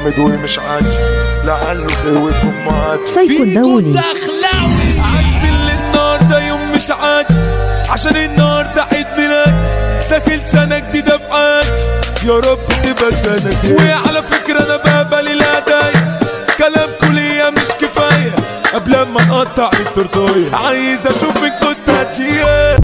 جامد ومش عادي لعله خوفكم معاك سايكو الدولي دخلاوي عارفين ان النهارده يوم مش عادي عشان النهارده عيد ميلاد داخل سنه جديده في حياتي يا رب تبقى سنه جديده وعلى فكره انا بقبل الهدايا كلامكوا ليا مش كفايه قبل ما نقطع التورتايه عايز اشوف من كنت هتشيل